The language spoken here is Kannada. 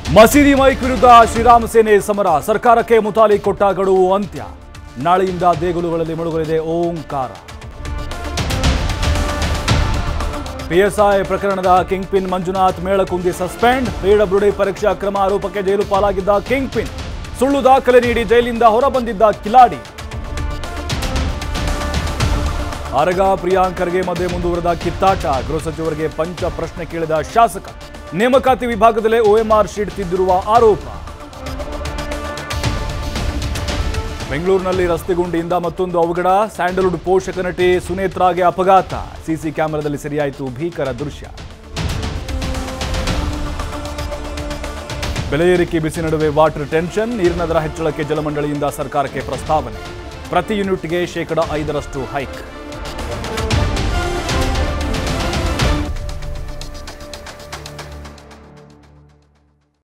ಮಸೀದಿ ಮೈಕ್ ವಿರುದ್ಧ ಶ್ರೀರಾಮ ಸೇನೆ ಸಮರ ಸರ್ಕಾರಕ್ಕೆ ಮುತಾಲಿ ಕೊಟ್ಟ ಗಡುವು ಅಂತ್ಯ ನಾಳೆಯಿಂದ ದೇಗುಲಗಳಲ್ಲಿ ಮುಳುಗಲಿದೆ ಓಂಕಾರ ಪಿಎಸ್ಐ ಪ್ರಕರಣದ kingpin Manjunath Melakundi suspend PWD ಪರೀಕ್ಷೆ ಅಕ್ರಮ ಆರೋಪಕ್ಕೆ ಜೈಲು ಪಾಲಾಗಿದ್ದ ಕಿಂಗ್ ಪಿನ್ ಸುಳ್ಳು ದಾಖಲೆ ನೀಡಿ ಜೈಲಿಂದ ಹೊರಬಂದಿದ್ದ ಕಿಲಾಡಿ ಅರಗ ಪ್ರಿಯಾಂಕ್ ಖರ್ಗೆ ಮಧ್ಯೆ ಮುಂದುವರೆದ ಕಿತ್ತಾಟ ಗೃಹ ಸಚಿವರಿಗೆ ಪಂಚ ಪ್ರಶ್ನೆ ಕೇಳಿದ ಶಾಸಕ ನೇಮಕಾತಿ ವಿಭಾಗದಲ್ಲೇ ಒಎಂಆರ್ ಶೀಟ್ ತಿದ್ದಿರುವ ಆರೋಪ ಬೆಂಗಳೂರಿನಲ್ಲಿ ರಸ್ತೆ ಗುಂಡಿಯಿಂದ ಮತ್ತೊಂದು ಅವಘಡ ಸ್ಯಾಂಡಲ್ವುಡ್ ಪೋಷಕ ನಟಿ ಸುನೇತ್ರಾಗೆ ಅಪಘಾತ ಸಿಸಿ ಕ್ಯಾಮೆರಾದಲ್ಲಿ ಸೆರೆಯಾಯಿತು ಭೀಕರ ದೃಶ್ಯ ಬೆಲೆ ಏರಿಕೆ ಬಿಸಿ ನಡುವೆ ವಾಟರ್ ಟೆನ್ಷನ್ ನೀರಿನ ದರ ಹೆಚ್ಚಳಕ್ಕೆ ಜಲಮಂಡಳಿಯಿಂದ ಸರ್ಕಾರಕ್ಕೆ ಪ್ರಸ್ತಾವನೆ ಪ್ರತಿ ಯೂನಿಟ್ಗೆ ಶೇಕಡ ಐದರಷ್ಟು ಹೈಕ್